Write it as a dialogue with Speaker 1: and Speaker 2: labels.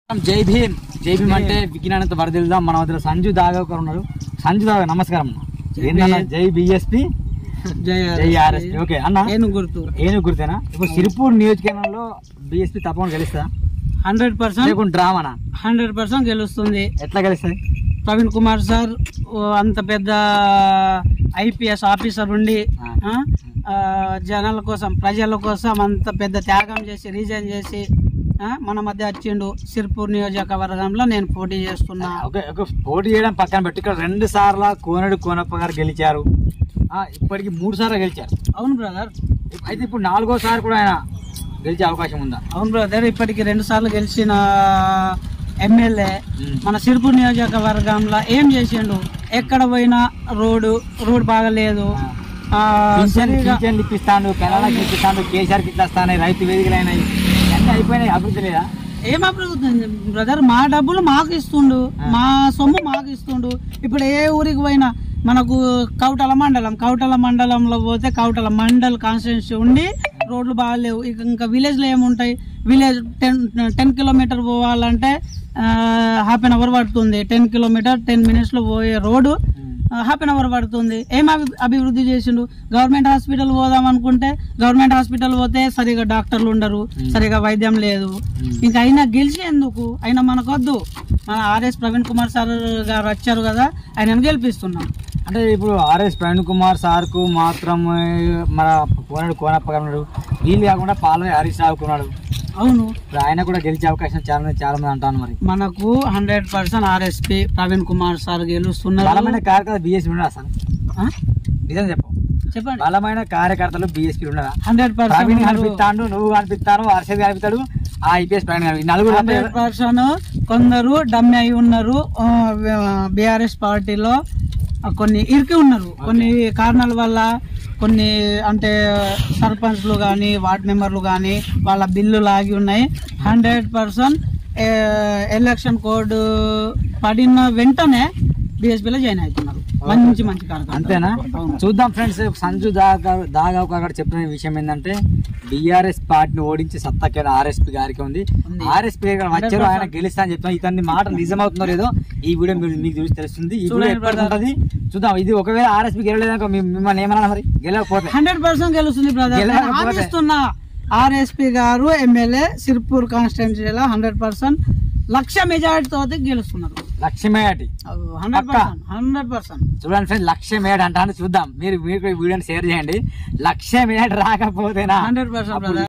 Speaker 1: జై భీమ్ జై భీమ్ అంటే విజ్ఞానంతో వరదిల్దాం మన వద్ద సంజు దాగోకర్ ఉన్నారు సంజు దాగ నమస్కారం అన్న. ఏందన్న జై బిఎస్పి జై ఆర్ఎస్పి ఓకే అన్న
Speaker 2: నేను గుర్తు
Speaker 1: ఏను గుర్తేనా ఇప్పుడు సిరిపూర్ నియోజకవర్గంలో బిఎస్పి తప్పకుండా గెలుస్తా
Speaker 2: హండ్రెడ్ పర్సెంట్
Speaker 1: లేకుంటే డ్రామానా
Speaker 2: హండ్రెడ్ పర్సెంట్ గెలుస్తుంది
Speaker 1: ఎట్లా గెలుస్తుంది
Speaker 2: ప్రవీణ్ కుమార్ సార్ ఓ అంత పెద్ద ఐపీఎస్ ఆఫీసర్ ఉండి ఆ, ఆ, జనాల కోసం ప్రజల కోసం అంత పెద్ద త్యాగం చేసి రీజైన్ చేసి ఆ, మన మధ్య వచ్చిండు సిర్పూర్ నియోజకవర్గంలో నేను పోటీ చేస్తున్నా
Speaker 1: ఒక ఒక పోటీ చేయడం పక్కన పెట్టి ఇక్కడ రెండు సార్ల కోనడు కోనప్ప గారు గెలిచారు ఆ, ఇప్పటికి మూడు సార్లు గెలిచారు
Speaker 2: అవును బ్రదర్
Speaker 1: అయితే ఇప్పుడు నాలుగోసారి కూడా ఆయన గెలిచే అవకాశం ఉందా
Speaker 2: అవును బ్రదర్ ఇప్పటికి రెండు సార్లు గెలిచిన ఎమ్మెల్యే మన సిర్పూర్ నియోజకవర్గంలో ఏం చేసిండు ఎక్కడ పోయినా రోడ్డు రోడ్ బాగలేదు ఆ,
Speaker 1: పింఛన్
Speaker 2: సరిగా
Speaker 1: పింఛన్లు ఇప్పిస్తాను కెనడాకి ఇప్పిస్తాను కేసీఆర్కి ఇట్లా వస్తాయి రైతు వేదికలు అయినాయి అన్నీ అయిపోయినాయి అభివృద్ధి లేదా
Speaker 2: ఏం అభివృద్ధి బ్రదర్ మా డబ్బులు మాకు ఇస్తుండు మా సొమ్ము మాకు ఇస్తుండు ఇప్పుడు ఏ ఊరికి పోయినా మనకు కౌటల మండలం కౌటల మండలంలో పోతే కౌటల మండల్ కాన్స్టిట్యూన్సీ ఉండి రోడ్లు బాగాలేవు ఇక ఇంకా విలేజ్లో ఏముంటాయి విలేజ్ టెన్ టెన్ కిలోమీటర్ పోవాలంటే హాఫ్ అన్ అవర్ పడుతుంది టెన్ కిలోమీటర్ టెన్ మినిట్స్లో పోయే రోడ్డు హాఫ్ అన్ అవర్ పడుతుంది ఏం అభి- అభివృద్ధి చేసిండు గవర్నమెంట్ హాస్పిటల్ పోదాం అనుకుంటే గవర్నమెంట్ హాస్పిటల్ పోతే సరిగా డాక్టర్లు ఉండరు సరిగా వైద్యం లేదు ఇంకా అయినా గెలిచి ఎందుకు అయినా మనకొద్దు మన ఆర్ఎస్ ప్రవీణ్ కుమార్ సార్ గారు వచ్చారు కదా ఆయనను గెలిపిస్తున్నాం
Speaker 1: అంటే ఇప్పుడు ఆర్ఎస్ ప్రవీణ్ కుమార్ సార్ కు మాత్రం ఏ, మన కోనడు కోనప్ప గారు ఉన్నాడు వీళ్ళు కాకుండా పాలన హరీష్ రావుకు ఉన్నాడు
Speaker 2: అవును
Speaker 1: ఇప్పుడు ఆయన కూడా గెలిచే అవకాశం చాలా మంది చాలా మంది అంటాను మరి
Speaker 2: మనకు hundred percent RSP Praveen Kumar sir గెలుస్తున్నారు
Speaker 1: బలమైన కార్యకర్త బీఎస్పీ ఉండదు అసలు
Speaker 2: ఆ?
Speaker 1: నిజం చెప్పు
Speaker 2: చెప్పండి
Speaker 1: బలమైన కార్యకర్తలు బీఎస్పీ ఉండదా
Speaker 2: హండ్రెడ్
Speaker 1: ప్రవీణ్
Speaker 2: పర్సెంట్
Speaker 1: కనిపిస్తాడు నువ్వు కనిపిస్తాను హర్షద్ కనిపిస్తాడు ఆ ఐపీఎస్ ప్రవీణ్ కనిపి- ఈ నలుగురు తప్ప
Speaker 2: హండ్రెడ్
Speaker 1: ఎవరు-
Speaker 2: పర్సెంట్ కొందరు డమ్మి అయి ఉన్నారు బీఆర్ఎస్ పార్టీలో ఆ, కొన్ని ఇరికి ఉన్నారు కొన్ని కారణాల వల్ల కొన్ని అంటే సర్పంచ్లు కానీ వార్డ్ మెంబర్లు కానీ వాళ్ళ బిల్లు లాగి ఉన్నాయి హండ్రెడ్ పర్సెంట్ ఎలక్షన్ కోడ్ పడిన వెంటనే బీఎస్పీలో జాయిన్ అవుతున్నారు మంచి మంచి కార్యక్రమం
Speaker 1: అంతేనా చూద్దాం ఫ్రెండ్స్ సంజు దాగా దాగావ్ గారు చెప్పిన విషయం ఏంటంటే బీఆర్ఎస్ పార్టీని ఓడించి సత్తాకేడ ఆర్ఎస్పీ గారికి ఉంది
Speaker 2: ఉంది.
Speaker 1: ఆర్ఎస్పీ గారు వచ్చారు ఆయన గెలుస్తా అని చెప్తాం ఇతని మాట నిజమవుతుందో లేదో ఈ వీడియో మీరు మీకు చూసి తెలుస్తుంది ఈ వీడియో
Speaker 2: చూడండి
Speaker 1: ఎప్పటికి
Speaker 2: brother.
Speaker 1: ఉంటుంది చూద్దాం ఇది ఒకవేళ ఆర్ఎస్పీ గెలవలేదనుకో మీ- మిమ్మల్ని ఏమన్నా మరి గెలవకపోతే
Speaker 2: హండ్రెడ్ పర్సెంట్ గెలుస్తుంది బ్రదర్
Speaker 1: గెలవకపోతే-
Speaker 2: నేను హామీ ఇస్తున్నా ఆర్ఎస్పీ గారు ఎమ్మెల్యే సిర్పూర్ కాన్స్టిట్యున్సీలో హండ్రెడ్ పర్సెంట్ లక్ష మెజారిటీతో గెలుస్తున్నారు
Speaker 1: లక్ష్యమే అటి
Speaker 2: హండ్రెడ్
Speaker 1: పక్కా.
Speaker 2: పర్సెంట్ హండ్రెడ్ పర్సెంట్
Speaker 1: చూడండి ఫ్రెండ్స్ లక్ష్యం ఏడు అంటే చూద్దాం మీరు మీరు కూడా ఈ వీడియోని షేర్ చేయండి లక్ష్యం ఏడు రాకపోతేనా
Speaker 2: హండ్రెడ్ పర్సెంట్